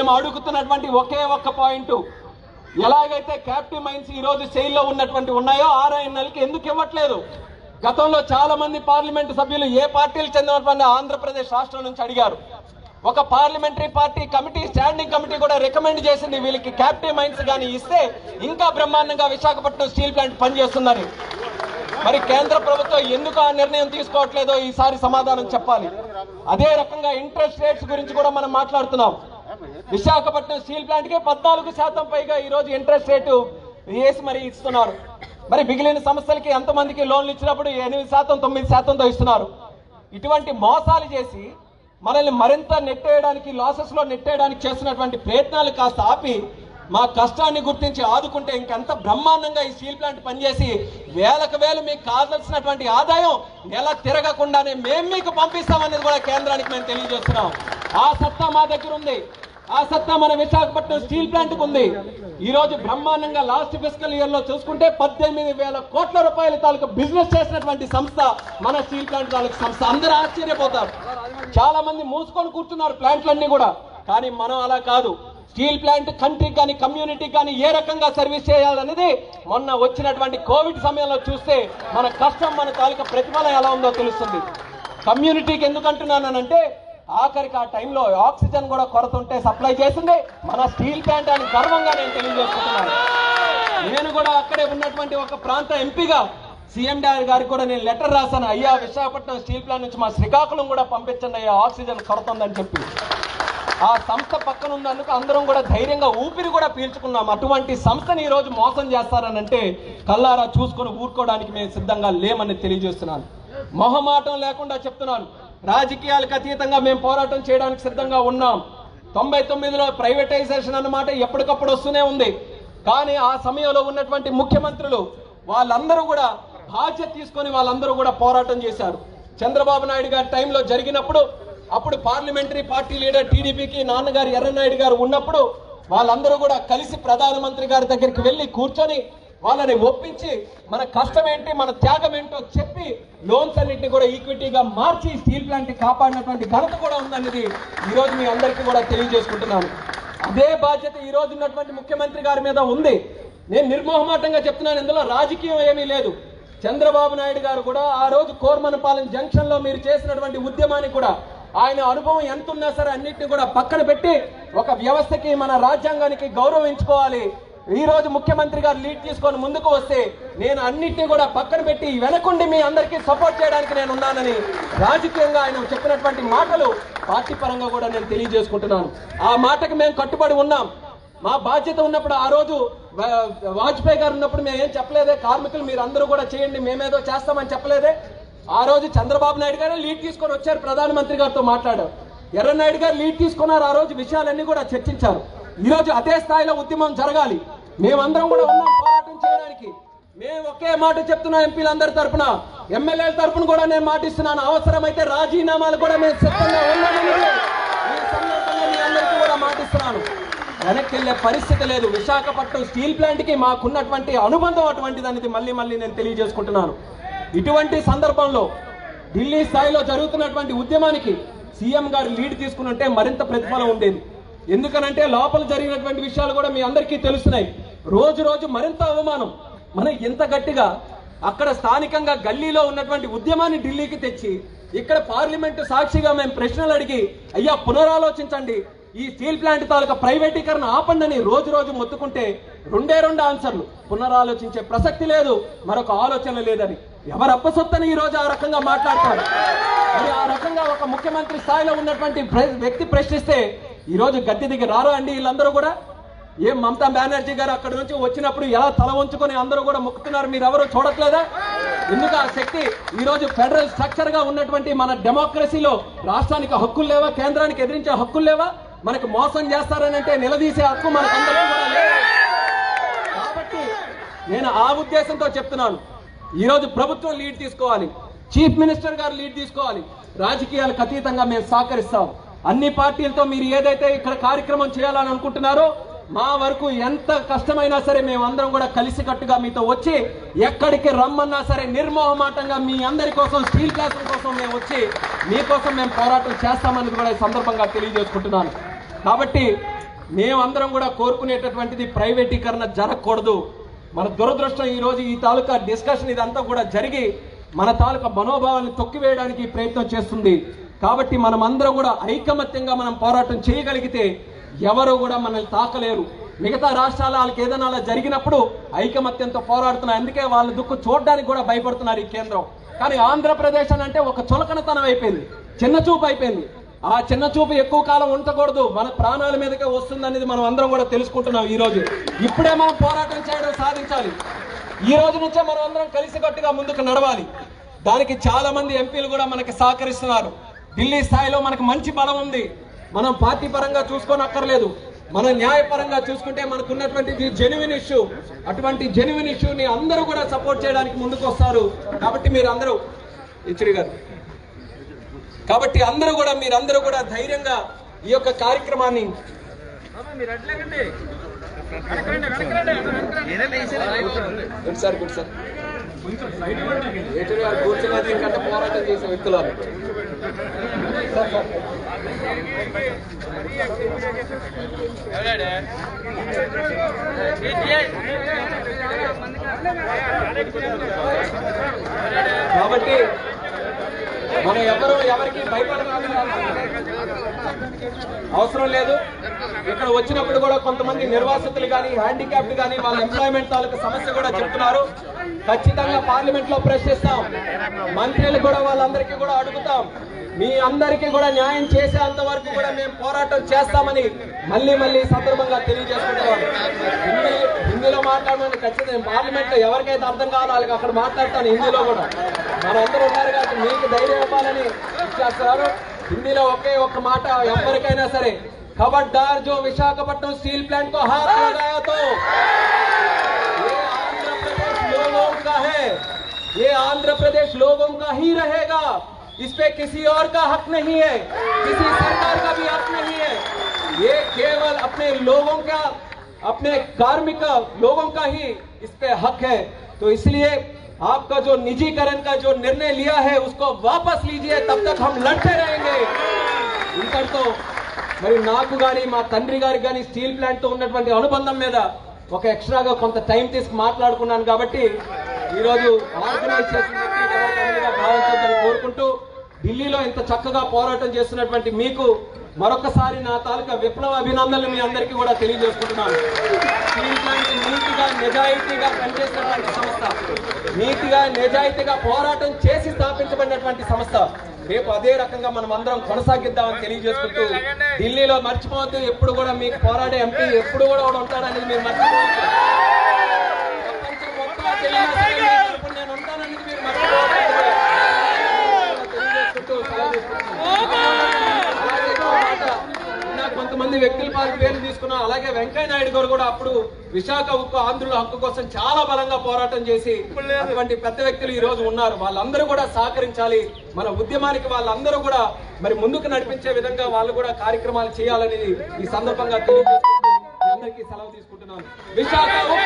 అడుగుతున్నటువంటి ఒకే ఒక్క పాయింట్ ఎలాగైతే క్యాప్టివ్ మైన్స్ ఈ రోజు జైల్లో ఉన్నటువంటి ఉన్నాయో ఆర్ఐఎన్ఎల్కి ఎందుకు ఇవ్వట్లేదు గతంలో చాలా మంది పార్లమెంటు సభ్యులు ఏ పార్టీలు చెందినటువంటి ఆంధ్రప్రదేశ్ రాష్ట్రం నుంచి అడిగారు ఒక parliamentary party committee standing committee కూడా రికమెండ్ చేసింది వీళ్ళకి క్యాప్టివ్ మైన్స్ కానీ ఇస్తే ఇంకా బ్రహ్మాండంగా విశాఖపట్నం స్టీల్ ప్లాంట్ పనిచేస్తుందని మరి కేంద్ర ప్రభుత్వం ఎందుకు ఆ నిర్ణయం తీసుకోవట్లేదో ఈసారి సమాధానం చెప్పాలి అదే రకంగా ఇంట్రెస్ట్ రేట్స్ గురించి కూడా మనం మాట్లాడుతున్నాం విశాఖపట్నం స్టీల్ ప్లాంట్ కి పద్నాలుగు శాతం పైగా ఈ రోజు ఇంట్రెస్ట్ రేటు వేసి మరి ఇస్తున్నారు మరి మిగిలిన సంస్థలకి ఎంతమందికి లోన్లు ఇచ్చినప్పుడు ఎనిమిది శాతం తొమ్మిది శాతంతో ఇస్తున్నారు ఇటువంటి మోసాలు చేసి మనల్ని మరింత నెట్టేయడానికి లాసెస్ లో నెట్టేయడానికి చేస్తున్నటువంటి ప్రయత్నాలు కాస్త ఆపి మా కష్టాన్ని గుర్తించి ఆదుకుంటే ఇంకెంత బ్రహ్మాండంగా ఈ స్టీల్ ప్లాంట్ పనిచేసి వేలకు వేలు మీకు కావాల్సినటువంటి ఆదాయం నెల తిరగకుండానే మేము మీకు పంపిస్తామనేది కూడా కేంద్రానికి మేము తెలియజేస్తున్నాం ఆ సత్తా మా దగ్గర ఉంది ఆ సత్తా మన విశాఖపట్నం స్టీల్ ప్లాంట్ ఉంది ఈ రోజు బ్రహ్మాండంగా లాస్ట్ ఫిజికల్ ఇయర్ లో చూసుకుంటే పద్దెనిమిది వేల కోట్ల రూపాయల తాలూకు బిజినెస్ చేసినటువంటి సంస్థ మన స్టీల్ ప్లాంట్ తాలూకు సంస్థ అందరూ ఆశ్చర్యపోతారు చాలా మంది మూసుకొని కూర్చున్నారు ప్లాంట్లన్నీ కూడా కానీ మనం అలా కాదు స్టీల్ ప్లాంట్ కంట్రీకి కానీ కమ్యూనిటీకి కానీ ఏ రకంగా సర్వీస్ చేయాలనేది మొన్న వచ్చినటువంటి కోవిడ్ సమయంలో చూస్తే మన కష్టం మన తాలూకా ప్రతిఫలం ఎలా ఉందో తెలుస్తుంది కమ్యూనిటీకి ఎందుకు అంటున్నానంటే ఆఖరికి ఆ టైంలో ఆక్సిజన్ కూడా కొరత ఉంటే సప్లై చేసింది మన స్టీల్ ప్లాంట్ అని గర్వంగా నేను తెలియజేసుకుంటున్నాను నేను కూడా అక్కడే ఉన్నటువంటి ఒక ప్రాంత ఎంపీగా సీఎం డార్ గారికి కూడా నేను లెటర్ రాశాను అయ్యా విశాఖపట్నం స్టీల్ ప్లాంట్ నుంచి మా శ్రీకాకుళం కూడా పంపించండి అయ్యా ఆక్సిజన్ కొరత ఉందని చెప్పి ఆ సంస్థ పక్కన ఉన్నందుకు అందరం కూడా ధైర్యంగా ఊపిరి కూడా పీల్చుకున్నాం అటువంటి సంస్థని ఈ రోజు మోసం చేస్తారనంటే కల్లారా చూసుకొని ఊరుకోవడానికి మేము సిద్ధంగా లేమని తెలియజేస్తున్నాను మొహమాటం లేకుండా చెప్తున్నాను రాజకీయాలకు అతీతంగా మేము పోరాటం చేయడానికి సిద్ధంగా ఉన్నాం తొంభై తొమ్మిదిలో ప్రైవేటైజేషన్ అన్నమాట ఎప్పటికప్పుడు వస్తూనే ఉంది కానీ ఆ సమయంలో ఉన్నటువంటి ముఖ్యమంత్రులు వాళ్ళందరూ కూడా బాధ్యత తీసుకొని వాళ్ళందరూ కూడా పోరాటం చేశారు చంద్రబాబు నాయుడు గారి టైంలో జరిగినప్పుడు అప్పుడు పార్లమెంటరీ పార్టీ లీడర్ టీడీపీకి నాన్నగారు ఎర్రనాయుడు గారు ఉన్నప్పుడు వాళ్ళందరూ కూడా కలిసి ప్రధానమంత్రి గారి దగ్గరికి వెళ్ళి కూర్చొని వాళ్ళని ఒప్పించి మన కష్టం ఏంటి మన త్యాగం ఏంటో చెప్పి లోన్స్ అన్నింటినీ కూడా ఈక్విటీగా మార్చి స్టీల్ ప్లాంట్ కాపాడినటువంటి ఘనత కూడా ఉందన్నది ఈ రోజు మీ అందరికీ కూడా తెలియజేసుకుంటున్నాను అదే బాధ్యత ఈ రోజు ఉన్నటువంటి ముఖ్యమంత్రి గారి మీద ఉంది నేను నిర్మోహమాటంగా చెప్తున్నాను ఇందులో రాజకీయం ఏమీ లేదు చంద్రబాబు నాయుడు గారు కూడా ఆ రోజు కోర్మనపాలెం జంక్షన్ లో మీరు చేసినటువంటి ఉద్యమాన్ని కూడా ఆయన అనుభవం ఎంత ఉన్నా సరే అన్నిటిని కూడా పక్కన పెట్టి ఒక వ్యవస్థకి మన రాజ్యాంగానికి గౌరవించుకోవాలి ఈ రోజు ముఖ్యమంత్రి గారు లీడ్ తీసుకొని ముందుకు వస్తే నేను అన్నిటిని కూడా పక్కన పెట్టి వెనకుండి మీ అందరికీ సపోర్ట్ చేయడానికి నేను ఉన్నానని రాజకీయంగా ఆయన చెప్పినటువంటి మాటలు పార్టీ పరంగా కూడా నేను తెలియజేసుకుంటున్నాను ఆ మాటకి మేము కట్టుబడి ఉన్నాం మా బాధ్యత ఉన్నప్పుడు ఆ రోజు వా- వాజ్పేయి గారు ఉన్నప్పుడు మేము ఏం చెప్పలేదే కార్మికులు మీరు అందరూ కూడా చేయండి మేమేదో చేస్తామని చెప్పలేదే ఆ రోజు చంద్రబాబు నాయుడు గారే లీడ్ తీసుకొని వచ్చారు ప్రధానమంత్రి గారితో మాట్లాడారు ఎర్రనాయుడు గారు లీడ్ తీసుకున్నారు ఆ రోజు విషయాలన్నీ కూడా చర్చించారు ఈ రోజు అదే స్థాయిలో ఉద్యమం జరగాలి మేమందరం కూడా ఉన్నాం పోరాటం చేయడానికి మేము ఒకే మాట చెప్తున్నా ఎంపీలందరి తరపున ఎమ్మెల్యేల తరపున కూడా నేను మాటిస్తున్నాను అవసరమైతే రాజీనామాలు కూడా మేము సిద్ధంగా ఉన్నామని ఈ సందర్భంగా మీ అందరికీ కూడా మాటిస్తున్నాను వెనక్కి వెళ్ళే పరిస్థితి లేదు విశాఖపట్నం స్టీల్ ప్లాంట్ కి మాకున్నటువంటి అనుబంధం అటువంటిది అనేది మళ్ళీ మళ్ళీ నేను తెలియజేసుకుంటున్నాను ఇటువంటి సందర్భంలో ఢిల్లీ స్థాయిలో జరుగుతున్నటువంటి ఉద్యమానికి సీఎం గారు లీడ్ తీసుకున్నట్టే మరింత ప్రతిఫలం ఉండేది ఎందుకనంటే లోపల జరిగినటువంటి విషయాలు కూడా మీ అందరికీ తెలుస్తున్నాయి రోజు రోజు మరింత అవమానం మనం ఇంత గట్టిగా అక్కడ స్థానికంగా గల్లీలో ఉన్నటువంటి ఉద్యమాన్ని ఢిల్లీకి తెచ్చి ఇక్కడ పార్లమెంటు సాక్షిగా మేము ప్రశ్నలు అడిగి అయ్యా పునరాలోచించండి ఈ స్టీల్ ప్లాంట్ తాలూకా ప్రైవేటీకరణ ఆపండి అని రోజు రోజు మొత్తుకుంటే రెండే రెండు ఆన్సర్లు పునరాలోచించే ప్రసక్తి లేదు మరొక ఆలోచన లేదని ఎవరు అప్పసొత్తని ఈ రోజు ఆ రకంగా మాట్లాడతారు మరి ఆ రకంగా ఒక ముఖ్యమంత్రి స్థాయిలో ఉన్నటువంటి ప్ర- వ్యక్తి ప్రశ్నిస్తే ఈ రోజు గద్దె దిగి రారా అండి వీళ్ళందరూ కూడా ఏం మమతా బెనర్జీ గారు అక్కడ నుంచి వచ్చినప్పుడు ఎలా తల వంచుకొని అందరూ కూడా మొక్కుతున్నారు మీరు ఎవరు చూడట్లేదా ఎందుకు ఆ శక్తి ఈ రోజు ఫెడరల్ స్ట్రక్చర్ గా ఉన్నటువంటి మన డెమోక్రసీలో రాష్ట్రానికి హక్కులు లేవా కేంద్రానికి ఎదిరించే హక్కులు లేవా మనకు మోసం చేస్తారని అంటే నిలదీసే హక్కు మనకందరికీ కూడా లేదు కాబట్టి నేను ఆ ఉద్దేశంతో చెప్తున్నాను ఈ రోజు ప్రభుత్వం లీడ్ తీసుకోవాలి చీఫ్ మినిస్టర్ గారు లీడ్ తీసుకోవాలి రాజకీయాలకు అతీతంగా మేము సహకరిస్తాం అన్ని పార్టీలతో మీరు ఏదైతే ఇక్కడ కార్యక్రమం చేయాలని అనుకుంటున్నారో మా వరకు ఎంత కష్టమైనా సరే మేము అందరం కూడా కలిసికట్టుగా మీతో వచ్చి ఎక్కడికి రమ్మన్నా సరే నిర్మోహమాటంగా మీ అందరి కోసం స్టీల్ క్లాసుల కోసం మేము వచ్చి మీకోసం మేము పోరాటం చేస్తామని కూడా ఈ సందర్భంగా తెలియజేసుకుంటున్నాను కాబట్టి మేమందరం కూడా కోరుకునేటటువంటిది ప్రైవేటీకరణ జరగకూడదు మన దురదృష్టం ఈ రోజు ఈ తాలూకా డిస్కషన్ ఇదంతా కూడా జరిగి మన తాలూకా మనోభావాన్ని తొక్కివేయడానికి ప్రయత్నం చేస్తుంది కాబట్టి మనం అందరం కూడా ఐకమత్యంగా మనం పోరాటం చేయగలిగితే ఎవరు కూడా మనల్ని తాకలేరు మిగతా రాష్ట్రాల వాళ్ళకి ఏదైనా అలా జరిగినప్పుడు ఐకమత్యంతో పోరాడుతున్నారు అందుకే వాళ్ళ దుక్కు చూడడానికి కూడా భయపడుతున్నారు ఈ కేంద్రం కానీ ఆంధ్రప్రదేశ్ అని అంటే ఒక చులకనతనం అయిపోయింది చిన్న చూపు అయిపోయింది ఆ చిన్న చూపు ఎక్కువ కాలం ఉంచకూడదు మన ప్రాణాల మీదకే వస్తుందనేది మనం అందరం కూడా తెలుసుకుంటున్నాం ఈ రోజు ఇప్పుడే మనం పోరాటం చేయడం సాధించాలి ఈ రోజు నుంచే మనం అందరం కలిసికట్టుగా ముందుకు నడవాలి దానికి చాలా మంది ఎంపీలు కూడా మనకి సహకరిస్తున్నారు ఢిల్లీ స్థాయిలో మనకు మంచి బలం ఉంది మనం పార్టీ పరంగా చూసుకొని అక్కర్లేదు మన న్యాయపరంగా చూసుకుంటే మనకు ఉన్నటువంటి జెన్యున్ ఇష్యూ అటువంటి జెన్యున్ ఇష్యూని అందరూ కూడా సపోర్ట్ చేయడానికి ముందుకు వస్తారు కాబట్టి మీరు అందరూ ఇచ్చుడి గారు కాబట్టి అందరూ కూడా మీరందరూ కూడా ధైర్యంగా ఈ యొక్క కార్యక్రమాన్ని గుడ్ సార్ గుడ్ సార్ ఎటుడు గారు కూర్చున్నది ఇంకంటే పోరాటం చేసే వ్యక్తులు వాళ్ళు. Sir, sir. కాబట్టి మనం ఎవరు ఎవరికి భయపడాల్సిన అవసరం లేదు ఇక్కడ వచ్చినప్పుడు కూడా కొంతమంది నిర్వాసితులు కానీ హ్యాండిక్యాప్డ్ కానీ వాళ్ళ ఎంప్లాయ్మెంట్ తాలూకు సమస్య కూడా చెప్తున్నారు ఖచ్చితంగా పార్లమెంట్ లో ప్రశ్నిస్తాం మంత్రులు కూడా వాళ్ళందరికీ కూడా అడుగుతాం మీ అందరికీ కూడా న్యాయం చేసేంత వరకు కూడా మేము పోరాటం చేస్తామని మళ్ళీ మళ్ళీ ఈ సందర్భంగా తెలియజేసుకుంటున్నాం హిందీ హిందీలో మాట్లాడమని ఖచ్చితంగా పార్లమెంట్ లో ఎవరికైతే అర్థం కావాలో వాళ్ళకి అక్కడ మాట్లాడతాను హిందీలో కూడా మనందరూ ఉన్నారు కాబట్టి మీకు ధైర్యం ఇవ్వాలని ఇచ్చేస్తున్నారు హిందీలో ఒకే ఒక్క మాట ఎవరికైనా సరే खबरदार जो विशाखापट्टनम स्टील प्लांट को हाथ लगाया तो ये आंध्र प्रदेश लोगों का है ये आंध्र प्रदेश लोगों का ही रहेगा इस पे किसी और का हक नहीं है किसी सरकार का भी हक नहीं है ये केवल अपने लोगों का अपने कार्मिक लोगों का ही इस पे हक है तो इसलिए आपका जो निजीकरण का जो निर्णय लिया है उसको वापस लीजिए तब तक हम लड़ते रहेंगे ఇంతటితో మరి నాకు కానీ మా తండ్రి గారికి కానీ స్టీల్ ప్లాంట్ తో ఉన్నటువంటి అనుబంధం మీద ఒక ఎక్స్ట్రాగా కొంత టైం తీసుకు మాట్లాడుకున్నాను కాబట్టి ఈరోజు ఆర్గనైజ్ చేసిన వ్యక్తులకు ఎవరికి అన్నిగా భావించొద్దని కోరుకుంటూ ఢిల్లీలో ఇంత చక్కగా పోరాటం చేస్తున్నటువంటి మీకు మరొకసారి నా తాలూకా విప్లవ అభినందనలు మీ అందరికీ కూడా తెలియజేసుకుంటున్నాను స్టీల్ ప్లాంట్ నీతిగా నిజాయితీగా పనిచేసినటువంటి సంస్థ నీతిగా నిజాయితీగా పోరాటం చేసి స్థాపించబడినటువంటి సంస్థ రేపు అదే రకంగా మనం అందరం కొనసాగిద్దామని తెలియజేసుకుంటూ ఢిల్లీలో మర్చిపోవద్దు ఎప్పుడు కూడా మీకు పోరాడే ఎంపీ ఎప్పుడు కూడా ఒకడు ఉంటాడనేది మీరు మర్చిపోవద్దు ప్రపంచం మొత్తం తెలియనా సరే మీ తరపున నేను ఉంటాననేది మీరు మర్చిపోవద్దు తెలియజేసుకుంటూ సెలవు తీసుకుంటున్నాను. అలాగే ఇంకో మాట, ఇందాక కొంతమంది వ్యక్తుల పార్టీ పేర్లు తీసుకున్నా అలాగే వెంకయ్య నాయుడు గారు కూడా అప్పుడు విశాఖ ఉక్కు ఆంధ్రుల హక్కు కోసం చాలా బలంగా పోరాటం చేసి అటువంటి పెద్ద వ్యక్తులు ఈ రోజు ఉన్నారు వాళ్ళందరూ కూడా సహకరించాలి మన ఉద్యమానికి వాళ్ళందరూ కూడా మరి ముందుకు నడిపించే విధంగా వాళ్ళు కూడా కార్యక్రమాలు చేయాలనేది ఈ సందర్భంగా తెలియజేసుకుంటూ మీ అందరికీ సెలవు తీసుకుంటున్నాను విశాఖ ఉక్కు